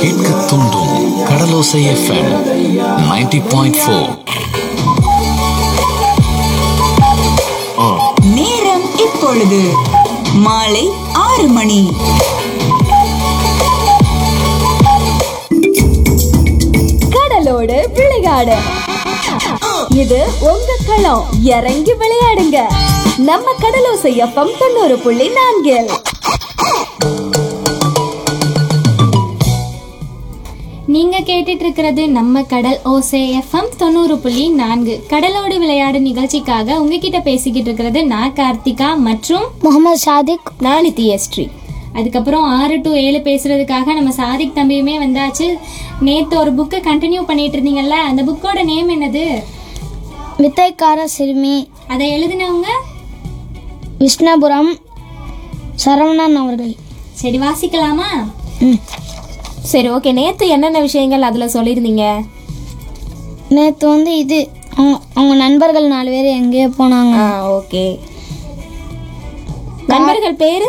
கேட்க தூண்டும் கடலோசை FM 90.4 point four நேரம் இப்பொழுது மாலை ஆறு மணி கடலோடு விளையாடு இது உங்க களம் இறங்கி விளையாடுங்க நம்ம கடலோசை எஃப்எம் தொண்ணூறு புள்ளி நான்கில் நீங்க கேட்டுட்டு இருக்கிறது நம்ம கடல் ஓசே எஃப்எம் தொண்ணூறு புள்ளி நான்கு கடலோடு விளையாடு நிகழ்ச்சிக்காக உங்ககிட்ட பேசிக்கிட்டு இருக்கிறது நான் கார்த்திகா மற்றும் முகமது சாதிக் நான் நித்யஸ்ரீ அதுக்கப்புறம் ஆறு டு ஏழு பேசுறதுக்காக நம்ம சாதிக் தம்பியுமே வந்தாச்சு நேத்து ஒரு புக்கை கண்டினியூ பண்ணிட்டு இருந்தீங்கல்ல அந்த புக்கோட நேம் என்னது வித்தைக்கார சிறுமி அதை எழுதினவங்க விஷ்ணபுரம் சரவணன் அவர்கள் சரி வாசிக்கலாமா ம் சரி ஓகே நேத்து என்னென்ன விஷயங்கள் அதுல சொல்லியிருந்தீங்க நேற்று வந்து இது அவங்க அவங்க நண்பர்கள் நாலு பேர் எங்கேயோ போனாங்க ஆ ஓகே நண்பர்கள் பேரு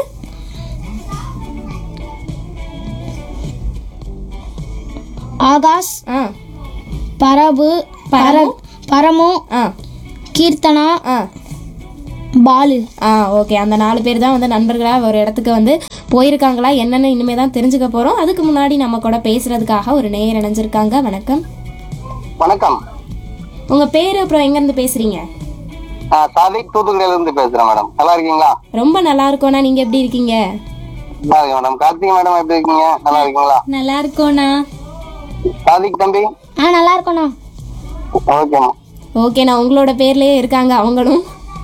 ஆகாஷ் ஆ பரபு பர பரமு ஆ கீர்த்தனா ஆ பாலு ஆ ஓகே அந்த நாலு பேர் தான் வந்து நண்பர்களாக ஒரு இடத்துக்கு வந்து போயிருக்காங்களா என்னன்னு இனிமே தான் தெரிஞ்சுக்க போகிறோம் அதுக்கு முன்னாடி நம்ம கூட பேசுறதுக்காக ஒரு நேயர் இணைஞ்சிருக்காங்க வணக்கம் வணக்கம் உங்கள் பேர் அப்புறம் எங்கேருந்து பேசுகிறீங்க நான் சாதிக் தூத்துக்குடியில இருந்து பேசுறேன் மேடம் நல்லா இருக்கீங்களா ரொம்ப நல்லா இருக்கோண்ணா நீங்கள் எப்படி இருக்கீங்க நல்லா இருக்கேன் மேடம் கார்த்திகை மேடம் எப்படி இருக்கீங்க நல்லா இருக்கீங்களா நல்லா இருக்கோண்ணா சாதிக் தம்பி ஆ நல்லா இருக்கணும் ஓகேம்மா ஓகேண்ணா உங்களோட பேர்லயே இருக்காங்க அவங்களும்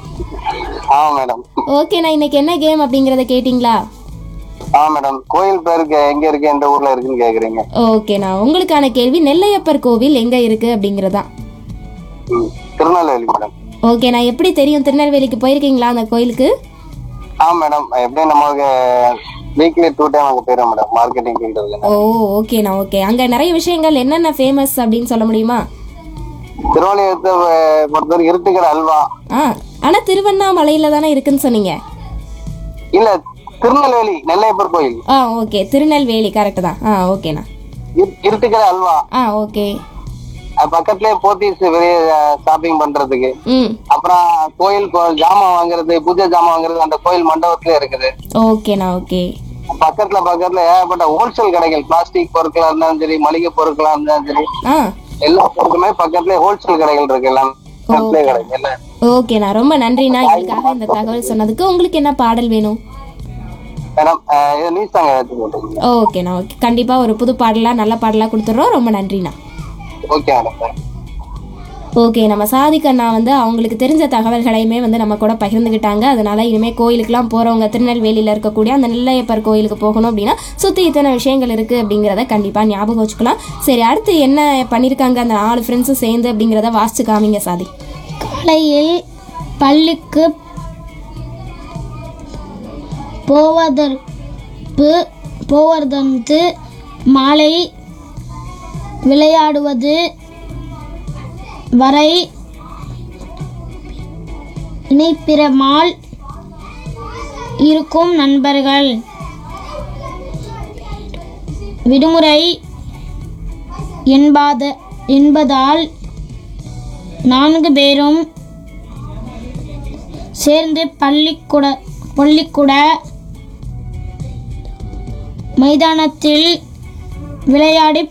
ஆமா மேடம் ஓகேண்ணா இன்னைக்கு என்ன கேம் அப்படிங்கிறத கேட்டிங்களா ஆமா மேடம் கோயில் பேருக்கு எங்க இருக்கு எந்த ஊர்ல இருக்குன்னு கேக்குறீங்க ஓகேண்ணா உங்களுக்கான கேள்வி நெல்லையப்பர் கோவில் எங்கே இருக்குது அப்படிங்கிறதா ம், திருநெல்வேலி மேடம் ஓகேண்ணா எப்படி தெரியும் திருநெல்வேலிக்கு போயிருக்கீங்களா அந்த கோயிலுக்கு ஆமா மேடம் எப்படியும் நமக்கு வீக்லி டூ டைம் அங்க போயிடும் மேடம் மார்க்கெட்டிங் ஃபீல்டு ஓ ஓகேண்ணா ஓகே அங்கே நிறைய விஷயங்கள் என்னென்ன ஃபேமஸ் அப்படின்னு சொல்ல முடியுமா திருவள்ளியத்தை பொறுத்தவரை இருட்டுக்கிற அல்வா ஆ ஆனால் திருவண்ணாமலையில தானே இருக்குன்னு சொன்னீங்க இல்ல திருநெல்வேலி நெல்லையப்பர் கோயில் ஆ ஓகே திருநெல்வேலி கரெக்டு தான் ஆ ஓகேண்ணா இரு- இருட்டுக்கிற அல்வா ஆ ஓகே அது பக்கத்துலயே போத்தீஸ் வெளியே ஷாப்பிங் பண்றதுக்கு ம் அப்புறம் கோயில் கோ- ஜாமான் வாங்குறது பூஜை ஜாமான் வாங்குறது அந்த கோயில் மண்டபத்துல இருக்குது ஓகேண்ணா ஓகே பக்கத்துல பக்கத்துல ஏகப்பட்ட ஹோல்சேல் கடைகள் பிளாஸ்டிக் பொருட்களா இருந்தாலும் சரி மளிகை பொருட்களா இருந்தாலும் சரி ஆ எல்லா பொருட்களுமே பக்கத்துல ஹோல்சேல் கடைகள் இருக்கு எல்லாம் பக்கத்துலயே கடை எல்லாம் ஓகேண்ணா ரொம்ப நன்றிண்ணா இதுக்காக இந்த தகவல் சொன்னதுக்கு உங்களுக்கு என்ன பாடல் வேணும் மேடம் அஹ், இது நியூஸ் தாங்க ஏதாச்சும் போட்டுருங்க ஓகேண்ணா ஓகே கண்டிப்பாக ஒரு புது பாடலாக நல்ல பாடலாக கொடுத்துட்றோம் ரொம்ப நன்றிண்ணா ஓகே மேடம் ஓகே நம்ம சாதிக்கண்ணா வந்து அவங்களுக்கு தெரிஞ்ச தகவல்களையுமே வந்து நம்ம கூட பகிர்ந்துக்கிட்டாங்க அதனால இனிமேல் கோயிலுக்குலாம் போகிறவங்க திருநெல்வேலியில் இருக்கக்கூடிய அந்த நெல்லையப்பர் கோயிலுக்கு போகணும் அப்படின்னா சுற்றி இத்தனை விஷயங்கள் இருக்குது அப்படிங்கிறத கண்டிப்பாக ஞாபகம் வச்சுக்கலாம் சரி அடுத்து என்ன பண்ணியிருக்காங்க அந்த நாலு ஃப்ரெண்ட்ஸும் சேர்ந்து அப்படிங்கிறத வாசிச்சு காமிங்க சாதி காலையில் பள்ளிக்கு போவதற்கு போவதற்கு மாலை விளையாடுவது வரை இணைப்பிரமால் இருக்கும் நண்பர்கள் விடுமுறை என்பாத என்பதால் நான்கு பேரும் சேர்ந்து பள்ளிக்கூட பள்ளிக்கூட மைதானத்தில் விளையாடி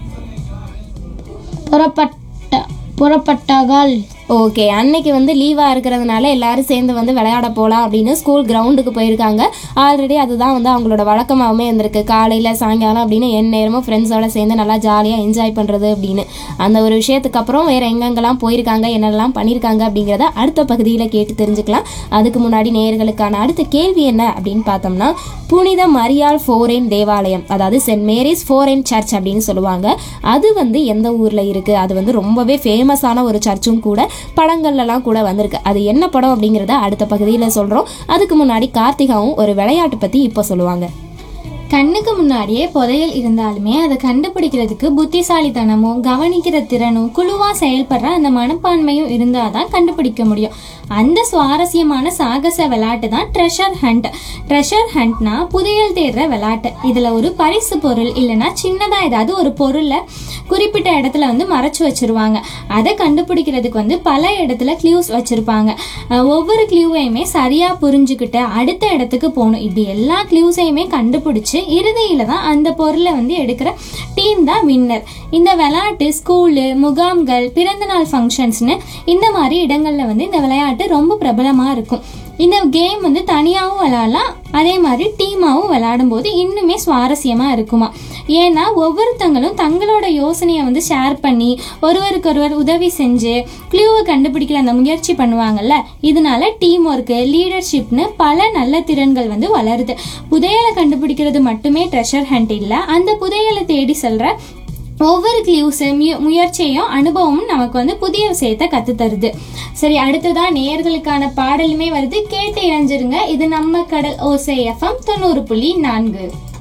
புறப்பட்ட புறப்பட்டார்கள் ஓகே அன்னைக்கு வந்து லீவாக இருக்கிறதுனால எல்லாரும் சேர்ந்து வந்து விளையாட போகலாம் அப்படின்னு ஸ்கூல் கிரவுண்டுக்கு போயிருக்காங்க ஆல்ரெடி அதுதான் வந்து அவங்களோட வழக்கமாகவே இருந்திருக்கு காலையில் சாயங்காலம் அப்படின்னு என் நேரமும் ஃப்ரெண்ட்ஸோட சேர்ந்து நல்லா ஜாலியாக என்ஜாய் பண்ணுறது அப்படின்னு அந்த ஒரு விஷயத்துக்கு அப்புறம் வேறு எங்கெங்கெல்லாம் போயிருக்காங்க என்னெல்லாம் பண்ணியிருக்காங்க அப்படிங்கிறத அடுத்த பகுதியில் கேட்டு தெரிஞ்சுக்கலாம் அதுக்கு முன்னாடி நேயர்களுக்கான அடுத்த கேள்வி என்ன அப்படின்னு பார்த்தோம்னா புனித மரியாள் ஃபோரென் தேவாலயம் அதாவது சென்ட் மேரிஸ் ஃபோரென் சர்ச் அப்படின்னு சொல்லுவாங்க அது வந்து எந்த ஊரில் இருக்குது அது வந்து ரொம்பவே ஃபேமஸான ஒரு சர்ச்சும் கூட படங்கள்லாம் கூட வந்திருக்கு அது என்ன படம் அப்படிங்கிறத அடுத்த பகுதியில் சொல்கிறோம் அதுக்கு முன்னாடி கார்த்திகாவும் ஒரு விளையாட்டு பற்றி இப்போ சொல்லுவாங்க கண்ணுக்கு முன்னாடியே புதையல் இருந்தாலுமே அதை கண்டுபிடிக்கிறதுக்கு புத்திசாலித்தனமும் கவனிக்கிற திறனும் குழுவா செயல்படுற அந்த மனப்பான்மையும் இருந்தாதான் கண்டுபிடிக்க முடியும் அந்த சுவாரஸ்யமான சாகச விளையாட்டு தான் ட்ரெஷர் ஹண்ட் ட்ரெஷர் ஹண்ட்னா புதையல் தேடுற விளையாட்டு இதுல ஒரு பரிசு பொருள் இல்லைன்னா சின்னதா ஏதாவது ஒரு பொருளை குறிப்பிட்ட இடத்துல வந்து மறைச்சு வச்சிருவாங்க அதை கண்டுபிடிக்கிறதுக்கு வந்து பல இடத்துல க்ளூஸ் வச்சிருப்பாங்க அஹ் ஒவ்வொரு க்ளூவையுமே சரியா புரிஞ்சுக்கிட்டு அடுத்த இடத்துக்கு போகணும் இப்படி எல்லா க்ளூஸையுமே கண்டுபிடிச்சு இறுதியில தான் அந்த பொருளை வந்து எடுக்கிற டீம் தான் வின்னர் இந்த விளையாட்டு ஸ்கூலு முகாம்கள் பிறந்தநாள் ஃபங்க்ஷன்ஸ்னு இந்த மாதிரி இடங்கள்ல வந்து இந்த விளையாட்டு ரொம்ப பிரபலமா இருக்கும் இந்த கேம் வந்து தனியாகவும் விளையாடலாம் அதே மாதிரி டீமாகவும் விளையாடும் போது இன்னுமே சுவாரஸ்யமாக இருக்குமா ஏன்னா ஒவ்வொருத்தங்களும் தங்களோட யோசனையை வந்து ஷேர் பண்ணி ஒருவருக்கொருவர் உதவி செஞ்சு க்ளூவை கண்டுபிடிக்கிற அந்த முயற்சி பண்ணுவாங்கல்ல இதனால டீம் ஒர்க்கு லீடர்ஷிப்னு பல நல்ல திறன்கள் வந்து வளருது புதையலை கண்டுபிடிக்கிறது மட்டுமே ட்ரெஷர் ஹண்ட் இல்லை அந்த புதையலை தேடி செல்ற ஒவ்வொரு கிளியூஸு முய முயற்சியும் அனுபவமும் நமக்கு வந்து புதிய விஷயத்தை கத்து தருது சரி அடுத்ததா நேயர்களுக்கான பாடலுமே வருது கேட்டு இணைஞ்சிருங்க இது நம்ம கடல் ஓசை எஃப்எம் தொண்ணூறு புள்ளி நான்கு